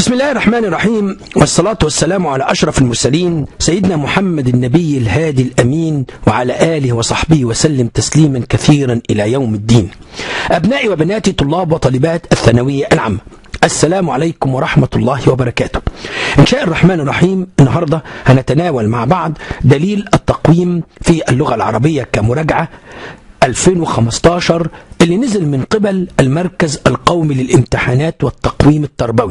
بسم الله الرحمن الرحيم والصلاة والسلام على أشرف المرسلين سيدنا محمد النبي الهادي الأمين وعلى آله وصحبه وسلم تسليما كثيرا إلى يوم الدين أبنائي وبناتي طلاب وطالبات الثانوية العامة السلام عليكم ورحمة الله وبركاته إن شاء الرحمن الرحيم النهاردة هنتناول مع بعض دليل التقويم في اللغة العربية كمراجعة 2015 اللي نزل من قبل المركز القومي للامتحانات والتقويم التربوي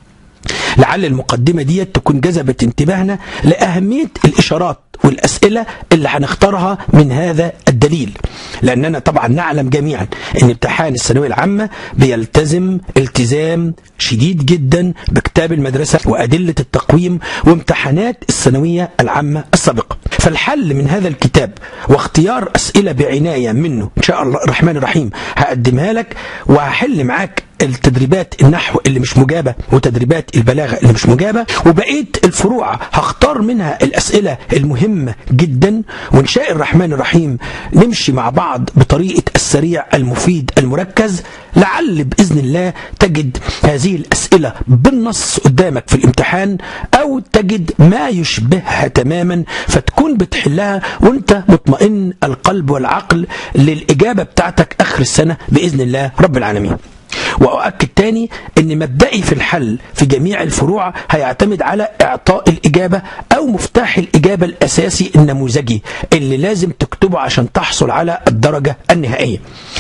لعل المقدمة دي تكون جذبت انتباهنا لأهمية الإشارات والأسئلة اللي هنختارها من هذا الدليل لأننا طبعا نعلم جميعا أن امتحان الثانوية العامة بيلتزم التزام شديد جدا بكتاب المدرسة وأدلة التقويم وامتحانات الثانوية العامة السابقة فالحل من هذا الكتاب واختيار أسئلة بعناية منه إن شاء الله الرحمن الرحيم هقدمها لك وهحل معاك التدريبات النحو اللي مش مجابة وتدريبات البلاغة اللي مش مجابة وبقية الفروع هختار منها الأسئلة المهمة جدا وإن شاء الرحمن الرحيم نمشي مع بعض بطريقة السريع المفيد المركز لعل بإذن الله تجد هذه الأسئلة بالنص قدامك في الامتحان أو تجد ما يشبهها تماما فتكون بتحلها وانت مطمئن القلب والعقل للإجابة بتاعتك آخر السنة بإذن الله رب العالمين وأؤكد تاني أن مبدئي في الحل في جميع الفروع هيعتمد على إعطاء الإجابة أو مفتاح الإجابة الأساسي النموذجي اللي لازم تكتبه عشان تحصل على الدرجة النهائية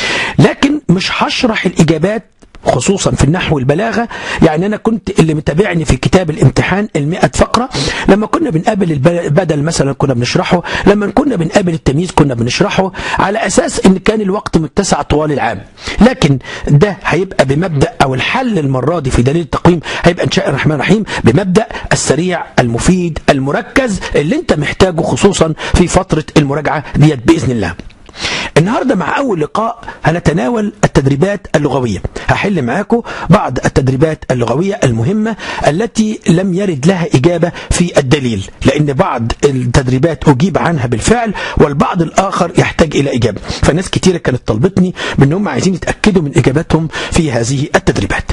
لكن مش هشرح الإجابات خصوصا في النحو والبلاغة يعني أنا كنت اللي متابعني في كتاب الامتحان المئة فقرة لما كنا بنقابل البدل مثلا كنا بنشرحه لما كنا بنقابل التمييز كنا بنشرحه على أساس أن كان الوقت متسع طوال العام لكن ده هيبقى بمبدأ أو الحل المرة دي في دليل التقويم هيبقى إن شاء الرحمن الرحيم بمبدأ السريع المفيد المركز اللي انت محتاجه خصوصا في فترة المراجعة ديت بإذن الله النهاردة مع أول لقاء هنتناول التدريبات اللغوية هحل معاكم بعض التدريبات اللغوية المهمة التي لم يرد لها إجابة في الدليل لأن بعض التدريبات أجيب عنها بالفعل والبعض الآخر يحتاج إلى إجابة فناس كتيرة كانت طلبتني بأنهم عايزين يتأكدوا من إجاباتهم في هذه التدريبات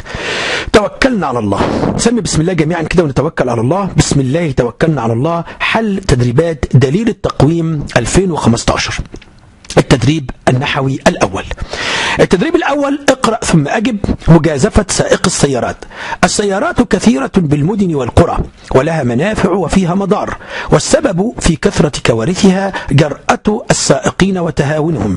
توكلنا على الله نسمي بسم الله جميعا كده ونتوكل على الله بسم الله توكلنا على الله حل تدريبات دليل التقويم 2015 التدريب النحوي الأول التدريب الأول اقرأ ثم أجب مجازفة سائق السيارات السيارات كثيرة بالمدن والقرى ولها منافع وفيها مضار والسبب في كثرة كوارثها جرأة السائقين وتهاونهم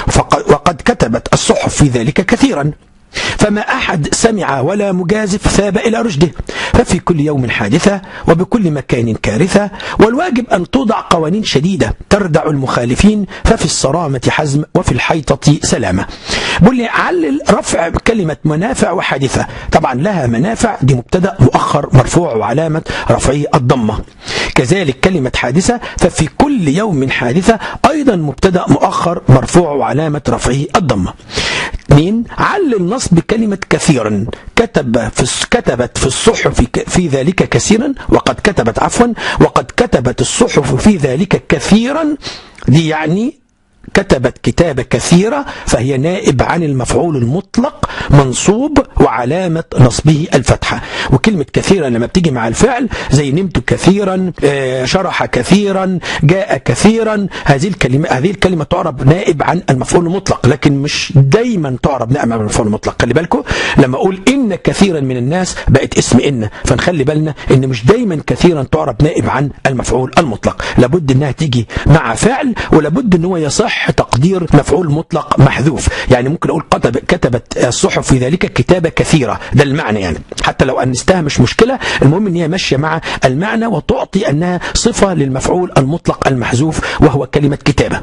وقد كتبت الصحف في ذلك كثيرا فما أحد سمع ولا مجازف ثاب إلى رشده ففي كل يوم حادثة وبكل مكان كارثة والواجب أن توضع قوانين شديدة تردع المخالفين ففي الصرامة حزم وفي الحيطة سلامة بقول لي علل رفع كلمة منافع وحادثة طبعا لها منافع دي مبتدأ مؤخر مرفوع وعلامة رفعه الضمة كذلك كلمة حادثة ففي كل يوم حادثة أيضا مبتدأ مؤخر مرفوع وعلامة رفعه الضمة اثنين علل نصب كلمة كثيرا كتب في كتبت في الصحف في ذلك كثيرا وقد كتبت عفوا وقد كتبت الصحف في ذلك كثيرا دي يعني كتبت كتابة كثيرة فهي نائب عن المفعول المطلق منصوب وعلامة نصبه الفتحة وكلمة كثيرا لما بتيجي مع الفعل زي نمت كثيرا شرح كثيرا جاء كثيرا هذه الكلمة هذه الكلمة تعرب نائب عن المفعول المطلق لكن مش دايما تعرب نائب عن المفعول المطلق خلي بالكم لما اقول ان كثيرا من الناس بقت اسم ان فنخلي بالنا ان مش دايما كثيرا تعرب نائب عن المفعول المطلق لابد انها تيجي مع فعل ولابد ان هو يصح تقدير مفعول مطلق محذوف يعني ممكن اقول كتب كتبت الصحف في ذلك كتابة كثيرة ده المعنى يعني حتى لو أنستها مش مشكلة المهم ان هي ماشية مع المعنى وتعطي أنها صفة للمفعول المطلق المحذوف وهو كلمة كتابة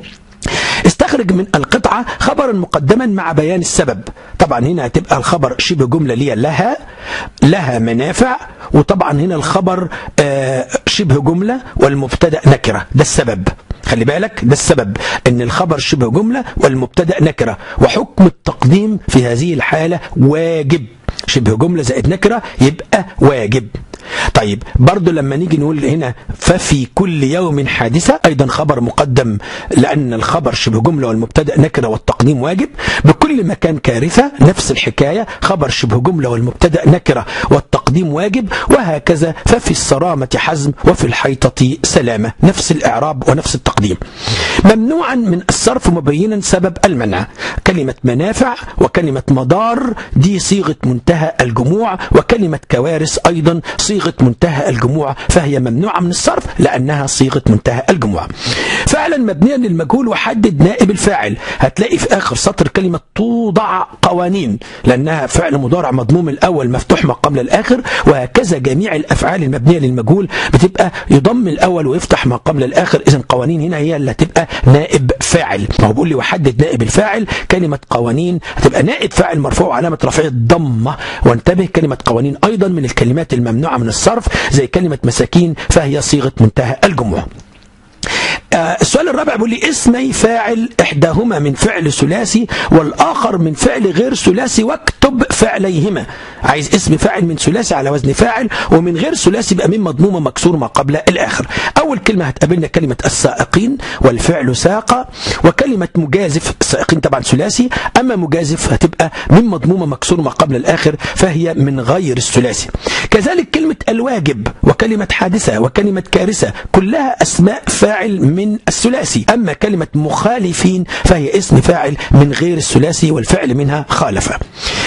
استخرج من القطعة خبرا مقدما مع بيان السبب طبعا هنا هتبقى الخبر شبه جملة ليها لها لها منافع وطبعا هنا الخبر شبه جملة والمبتدأ نكرة ده السبب خلي بالك ده السبب ان الخبر شبه جملة والمبتدأ نكرة وحكم التقديم في هذه الحالة واجب شبه جملة زائد نكرة يبقى واجب طيب برضو لما نيجي نقول هنا ففي كل يوم حادثة أيضا خبر مقدم لأن الخبر شبه جملة والمبتدأ نكرة والتقديم واجب بكل مكان كارثة نفس الحكاية خبر شبه جملة والمبتدأ نكرة والتقديم التقديم واجب وهكذا ففي الصرامة حزم وفي الحيطة سلامة نفس الإعراب ونفس التقديم ممنوعا من الصرف مبينا سبب المنع كلمة منافع وكلمة مدار دي صيغة منتهى الجموع وكلمة كوارث أيضا صيغة منتهى الجموع فهي ممنوعة من الصرف لأنها صيغة منتهى الجموع فعلا مبنيا للمجهول وحدد نائب الفاعل هتلاقي في آخر سطر كلمة توضع قوانين لأنها فعل مضارع مضموم الأول مفتوح ما قبل الآخر وهكذا جميع الأفعال المبنية للمجهول بتبقى يضم الأول ويفتح ما قبل الآخر إذا قوانين هنا هي اللي هتبقى نائب فاعل ما هو بيقول لي وحدد نائب الفاعل كلمة قوانين هتبقى نائب فاعل مرفوع علامة رفعه الضمة وانتبه كلمة قوانين أيضا من الكلمات الممنوعة من الصرف زي كلمة مساكين فهي صيغة منتهى الجموع آه، السؤال الرابع بيقول لي اسمي فاعل إحداهما من فعل ثلاثي والآخر من فعل غير ثلاثي واكتب فعليهما عايز اسم فاعل من ثلاثي على وزن فاعل ومن غير ثلاثي يبقى من مضمومة مكسور ما قبل الآخر أول كلمة هتقابلنا كلمة السائقين والفعل ساق وكلمة مجازف السائقين طبعا ثلاثي أما مجازف هتبقى من مضمومة مكسور ما قبل الآخر فهي من غير الثلاثي كذلك كلمة الواجب وكلمة حادثة وكلمة كارثة كلها أسماء فاعل من الثلاثي أما كلمة مخالفين فهي اسم فاعل من غير الثلاثي والفعل منها خالفة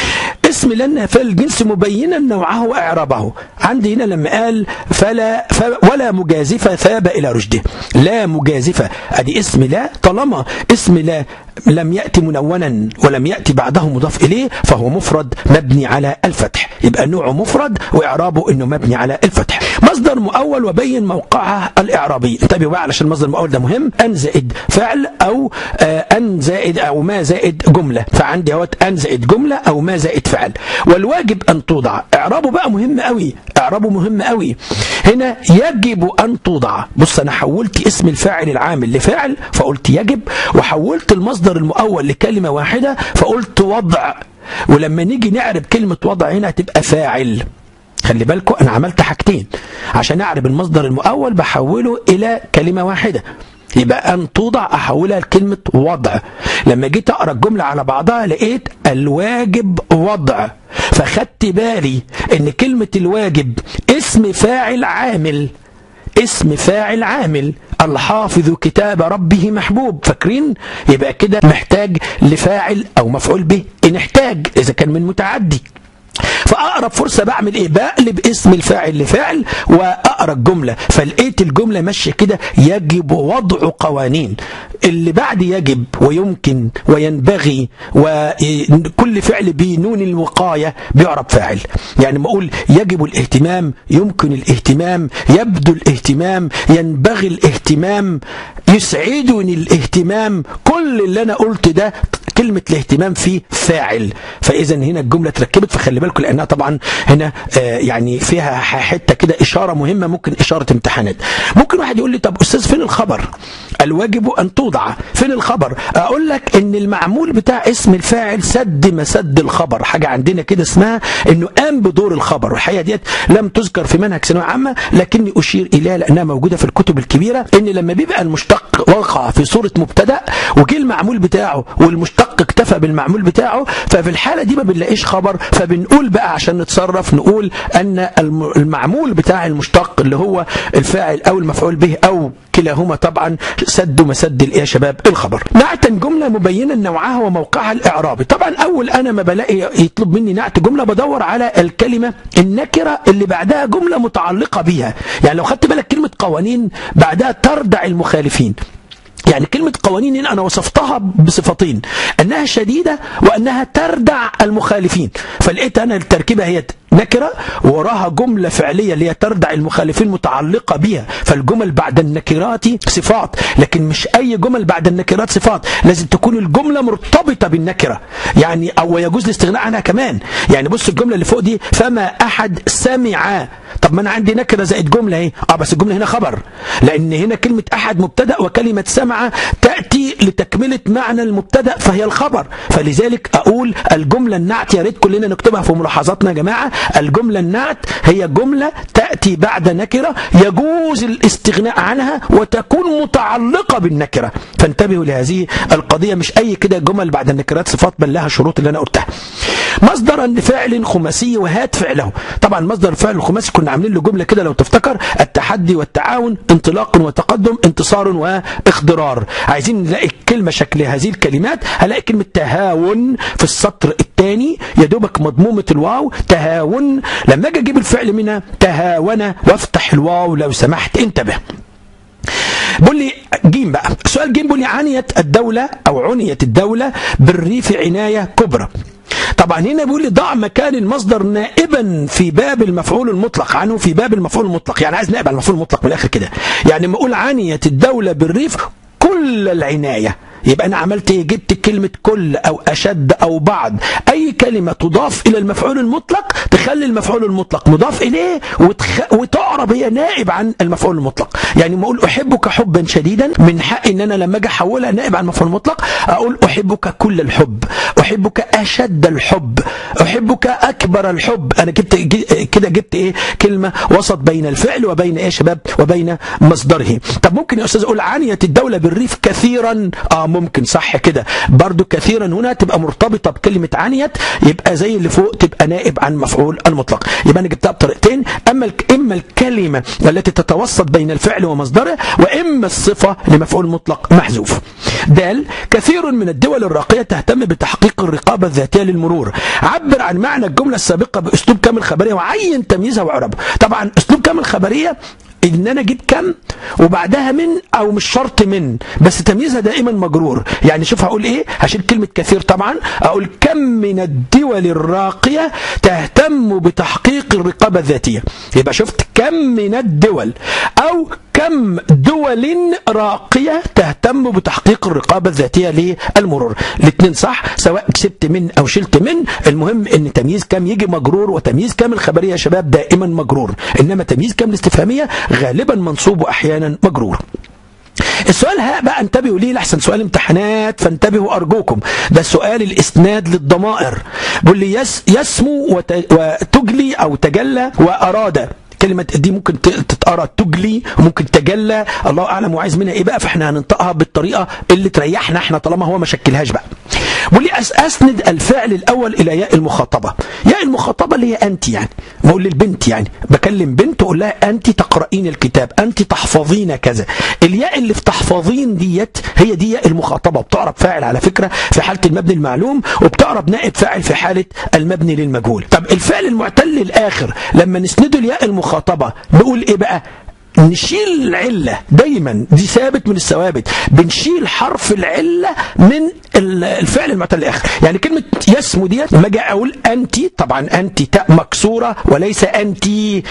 اسم لن فالجنس مبينا نوعه واعرابه عندي هنا لما قال فلا ف ولا مجازفة ثاب إلى رشده لا مجازفة ادي اسم لا طالما اسم لا لم يأتي منونا ولم يأتي بعده مضاف إليه فهو مفرد مبني على الفتح يبقى نوعه مفرد وإعرابه إنه مبني على الفتح مصدر مؤول وبين موقعه الإعرابي انتبهوا بقى علشان المصدر المؤول ده مهم أن زائد فعل أو آه أن زائد أو ما زائد جملة فعندي اهوت أن زائد جملة أو ما زائد فعل والواجب أن توضع إعرابه بقى مهم قوي إعرابه مهم قوي هنا يجب أن توضع بص أنا حولت اسم الفاعل العامل لفاعل فقلت يجب وحولت المصدر المؤول لكلمة واحدة فقلت وضع ولما نيجي نعرب كلمة وضع هنا هتبقى فاعل خلي بالكم أنا عملت حاجتين عشان أعرب المصدر المؤول بحوله إلى كلمة واحدة يبقى أن توضع أحولها لكلمة وضع لما جيت أقرأ الجملة على بعضها لقيت الواجب وضع فخدت بالي ان كلمة الواجب اسم فاعل عامل اسم فاعل عامل الحافظ كتاب ربه محبوب فاكرين يبقى كده محتاج لفاعل او مفعول به ان احتاج اذا كان من متعدي فاقرب فرصه بعمل ايه بقلب اسم الفاعل لفعل واقرا الجمله فلقيت الجمله ماشيه كده يجب وضع قوانين اللي بعد يجب ويمكن وينبغي وكل فعل بنون الوقايه بيعرب فاعل يعني ما اقول يجب الاهتمام يمكن الاهتمام يبدو الاهتمام ينبغي الاهتمام يسعدني الاهتمام كل اللي انا قلت ده كلمة الاهتمام فيه فاعل فإذا هنا الجملة اتركبت فخلي بالكم لأنها طبعا هنا آه يعني فيها حتة كده إشارة مهمة ممكن إشارة امتحانات ممكن واحد يقول لي طب أستاذ فين الخبر الواجب أن توضع فين الخبر أقول لك إن المعمول بتاع اسم الفاعل سد مسد الخبر حاجة عندنا كده اسمها إنه قام بدور الخبر والحقيقة ديت لم تذكر في منهج ثانوية عامة لكني أشير إليها لأنها موجودة في الكتب الكبيرة إن لما بيبقى المشتق وقع في صورة مبتدأ وجه المعمول بتاعه والمشتق اكتفى بالمعمول بتاعه ففي الحالة دي ما بنلاقيش خبر فبنقول بقى عشان نتصرف نقول أن المعمول بتاع المشتق اللي هو الفاعل أو المفعول به أو كلاهما طبعا سد مسد الايه يا شباب الخبر نعتا جمله مبينا نوعها وموقعها الاعرابي طبعا اول انا ما بلاقي يطلب مني نعت جمله بدور على الكلمه النكره اللي بعدها جمله متعلقه بيها يعني لو خدت بالك كلمه قوانين بعدها تردع المخالفين يعني كلمة قوانين هنا أنا وصفتها بصفتين أنها شديدة وأنها تردع المخالفين فلقيت أنا التركيبة هي نكرة وراها جملة فعلية اللي هي تردع المخالفين متعلقة بها فالجمل بعد النكرات صفات لكن مش أي جمل بعد النكرات صفات لازم تكون الجملة مرتبطة بالنكرة يعني أو يجوز الاستغناء عنها كمان يعني بص الجملة اللي فوق دي فما أحد سمع طب ما أنا عندي نكرة زائد جملة اهي اه بس الجملة هنا خبر لأن هنا كلمة أحد مبتدأ وكلمة سمع تأتي لتكملة معنى المبتدأ فهي الخبر فلذلك أقول الجملة النعت يا ريت كلنا نكتبها في ملاحظاتنا يا جماعة الجملة النعت هي جملة تأتي بعد نكرة يجوز الاستغناء عنها وتكون متعلقة بالنكرة فانتبهوا لهذه القضية مش أي كده جمل بعد النكرات صفات بل لها شروط اللي أنا قلتها مصدرا لفعل خماسي وهات فعله طبعا مصدر الفعل الخماسي كنا عاملين له جمله كده لو تفتكر التحدي والتعاون انطلاق وتقدم انتصار واخضرار عايزين نلاقي الكلمه شكل هذه الكلمات هلاقي كلمه تهاون في السطر الثاني يا دوبك مضمومه الواو تهاون لما اجي اجيب الفعل منها تهاون وافتح الواو لو سمحت انتبه بقول لي جيم بقى سؤال جيم بيقول لي عنيت الدولة أو عنيت الدولة بالريف عناية كبرى طبعا هنا بيقول لي ضع مكان المصدر نائبا في باب المفعول المطلق عنه في باب المفعول المطلق يعني عايز نائب على المفعول المطلق من الاخر كده يعني لما اقول عنيت الدولة بالريف كل العناية يبقى انا عملت ايه جبت كلمة كل او اشد او بعض اي كلمة تضاف الى المفعول المطلق تخلي المفعول المطلق مضاف اليه وتخ... وتعرب هي نائب عن المفعول المطلق يعني ما اقول احبك حبا شديدا من حقي ان انا لما اجي احولها نائب عن المفعول المطلق اقول احبك كل الحب احبك اشد الحب احبك اكبر الحب انا جبت كده جبت ايه كلمة وسط بين الفعل وبين ايه يا شباب وبين مصدره طب ممكن يا استاذ اقول عنيت الدولة بالريف كثيرا اه ممكن صح كده برضو كثيرا هنا تبقى مرتبطة بكلمة عنيت يبقى زي اللي فوق تبقى نائب عن مفعول المطلق يبقى انا جبتها بطريقتين اما اما الكلمة التي تتوسط بين الفعل ومصدره واما الصفة لمفعول مطلق محذوف دال كثير من الدول الراقية تهتم بتحقيق الرقابة الذاتية للمرور عبر عن معنى الجملة السابقة باسلوب كامل خبرية وعين تمييزها وعربها طبعا اسلوب كامل خبرية ان انا اجيب كم وبعدها من او مش شرط من بس تمييزها دائما مجرور يعني شوف هقول ايه هشيل كلمة كثير طبعا اقول كم من الدول الراقية تهتم بتحقيق الرقابة الذاتية يبقى شفت كم من الدول او كم دول راقية تهتم بتحقيق الرقابة الذاتية للمرور الاثنين صح سواء كسبت من او شلت من المهم ان تمييز كم يجي مجرور وتمييز كم الخبرية يا شباب دائما مجرور انما تمييز كم الاستفهامية غالبا منصوب واحيانا مجرور السؤال ها بقى انتبهوا ليه لحسن سؤال امتحانات فانتبهوا ارجوكم ده سؤال الاسناد للضمائر بيقول لي يس يسمو وتجلي او تجلى واراد كلمة دي ممكن تتقرا تجلي وممكن تجلى الله اعلم وعايز منها ايه بقى فاحنا هننطقها بالطريقة اللي تريحنا احنا طالما هو ما شكلهاش بقى بقول لي اسند الفعل الاول الى ياء المخاطبة ياء المخاطبة اللي هي انت يعني بقول للبنت يعني بكلم بنت اقول لها انت تقرأين الكتاب انت تحفظين كذا الياء اللي في تحفظين ديت هي دي ياء المخاطبة بتعرب فاعل على فكرة في حالة المبني المعلوم وبتعرب نائب فاعل في حالة المبني للمجهول طب الفعل المعتل الاخر لما نسنده الياء المخاطبة نقول ايه بقى نشيل العلة دايما دي ثابت من الثوابت بنشيل حرف العلة من الفعل المعتل الاخر يعني كلمة يسمو ديت لما اجي اقول انت طبعا انت تاء مكسورة وليس انت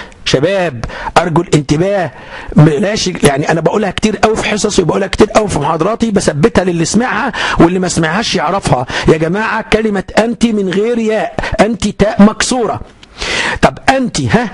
شباب ارجو الانتباه بلاش يعني انا بقولها كتير قوي في حصصي وبقولها كتير قوي في محاضراتي بثبتها للي سمعها واللي ما سمعهاش يعرفها يا جماعة كلمة انت من غير ياء انت تاء مكسورة طب انت ها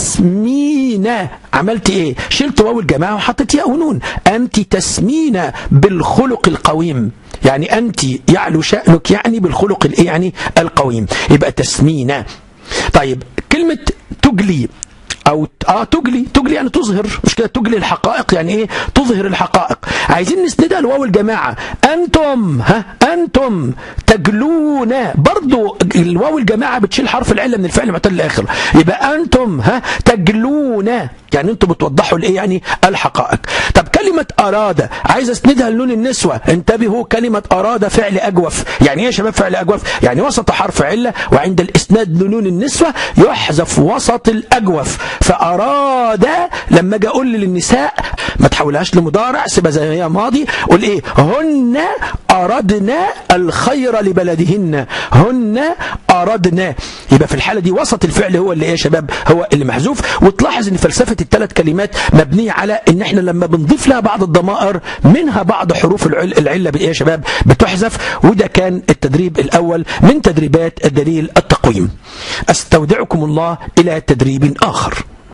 تسمينا عملت ايه شلت واو الجماعه وحطيت ياء ونون انت تسمينا بالخلق القويم يعني انت يعلو شانك يعني بالخلق الايه يعني القويم يبقى تسمينا طيب كلمه تجلي او اه تجلي تجلي يعني تظهر مش كده تجلي الحقائق يعني ايه تظهر الحقائق عايزين نسندها لواو الجماعه انتم ها انتم تجلون برضو الواو الجماعه بتشيل حرف العله من الفعل المعتل الاخر يبقى انتم ها تجلون يعني انتم بتوضحوا الايه يعني الحقائق طب كلمه اراد عايز اسندها لنون النسوه انتبهوا كلمه اراد فعل اجوف يعني ايه يا شباب فعل اجوف يعني وسط حرف عله وعند الاسناد لنون النسوه يحذف وسط الاجوف فأراد لما اجي اقول للنساء ما تحولهاش لمضارع سيبها زي ما هي ماضي قول ايه هن أردنا الخير لبلدهن هن أردنا يبقى في الحالة دي وسط الفعل هو اللي ايه يا شباب هو اللي محذوف وتلاحظ ان فلسفة الثلاث كلمات مبنية على ان احنا لما بنضيف لها بعض الضمائر منها بعض حروف العلة بايه يا شباب بتحذف وده كان التدريب الاول من تدريبات الدليل التقويم استودعكم الله الى تدريب اخر